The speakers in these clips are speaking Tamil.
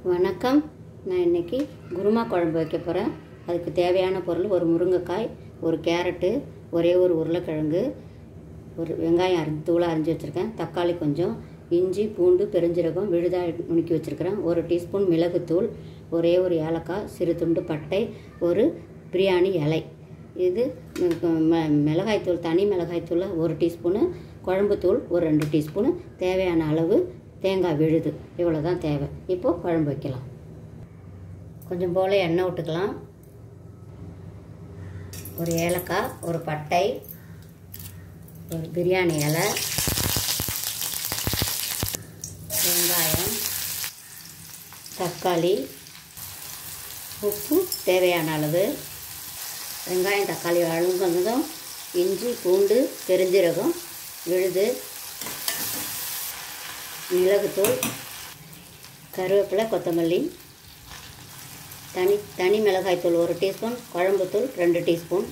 வணக்கம் நான் இன்னைக்கு குருமா குழம்பு வைக்க போகிறேன் அதுக்கு தேவையான பொருள் ஒரு முருங்கைக்காய் ஒரு கேரட்டு ஒரே ஒரு உருளைக்கிழங்கு ஒரு வெங்காயம் அரிஞ்சு தூளாக அரிஞ்சு வச்சுருக்கேன் தக்காளி கொஞ்சம் இஞ்சி பூண்டு பெருஞ்சீரகம் விழுதாக நுணுக்கி வச்சுருக்கிறேன் ஒரு டீஸ்பூன் மிளகுத்தூள் ஒரே ஒரு ஏலக்காய் சிறு துண்டு பட்டை ஒரு பிரியாணி இலை இது ம- மிளகாய்த்தூள் தனி மிளகாய்த்தூள் ஒரு டீஸ்பூனு குழம்புத்தூள் ஒரு ரெண்டு டீஸ்பூனு தேவையான அளவு தேங்காய் விழுது இவ்வளோ தான் தேவை இப்போது குழம்பு வைக்கலாம் கொஞ்சம் போல் எண்ணெய் விட்டுக்கலாம் ஒரு ஏலக்காய் ஒரு பட்டை ஒரு பிரியாணி இலை வெங்காயம் தக்காளி உப்பு தேவையான அளவு வெங்காயம் தக்காளி வழங்குனதும் இஞ்சி பூண்டு பெருஞ்சீரகம் விழுது மிளகுத்தூள் கருவேப்பிலை கொத்தமல்லி தனி தனி மிளகாய்த்தூள் ஒரு டீஸ்பூன் குழம்புத்தூள் ரெண்டு டீஸ்பூன்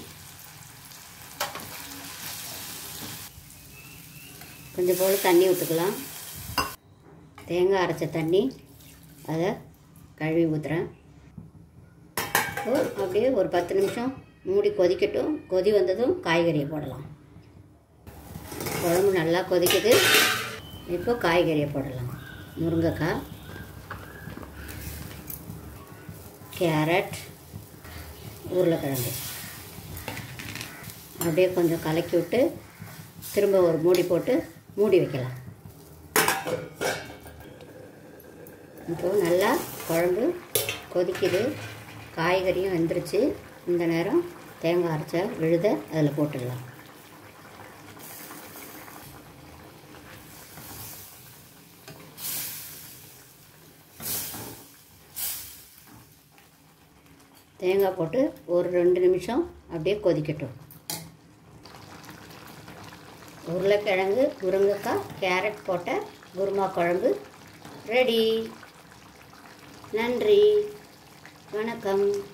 கொஞ்சம் போல் தண்ணி விட்டுக்கலாம் தேங்காய் அரைச்ச தண்ணி அதை கழுவி ஊற்றுறேன் இப்போ அப்படியே ஒரு பத்து நிமிஷம் மூடி கொதிக்கட்டும் கொதி வந்ததும் காய்கறியை போடலாம் குழம்பு நல்லா கொதிக்குது இப்போ காய்கறியை போடலாம் முருங்கைக்காய் கேரட் உருளைக்கிழங்கு அப்படியே கொஞ்சம் கலக்கி விட்டு திரும்ப ஒரு மூடி போட்டு மூடி வைக்கலாம் இப்போ நல்லா குழம்பு கொதிக்குது காய்கறியும் வெந்துருச்சு இந்த நேரம் தேங்காய் அரைச்ச விழுத அதில் போட்டுடலாம் தேங்காய் போட்டு ஒரு ரெண்டு நிமிஷம் அப்படியே கொதிக்கட்டும் உருளைக்கிழங்கு முருங்கைக்காய் கேரட் போட்ட குருமா குழம்பு ரெடி நன்றி வணக்கம்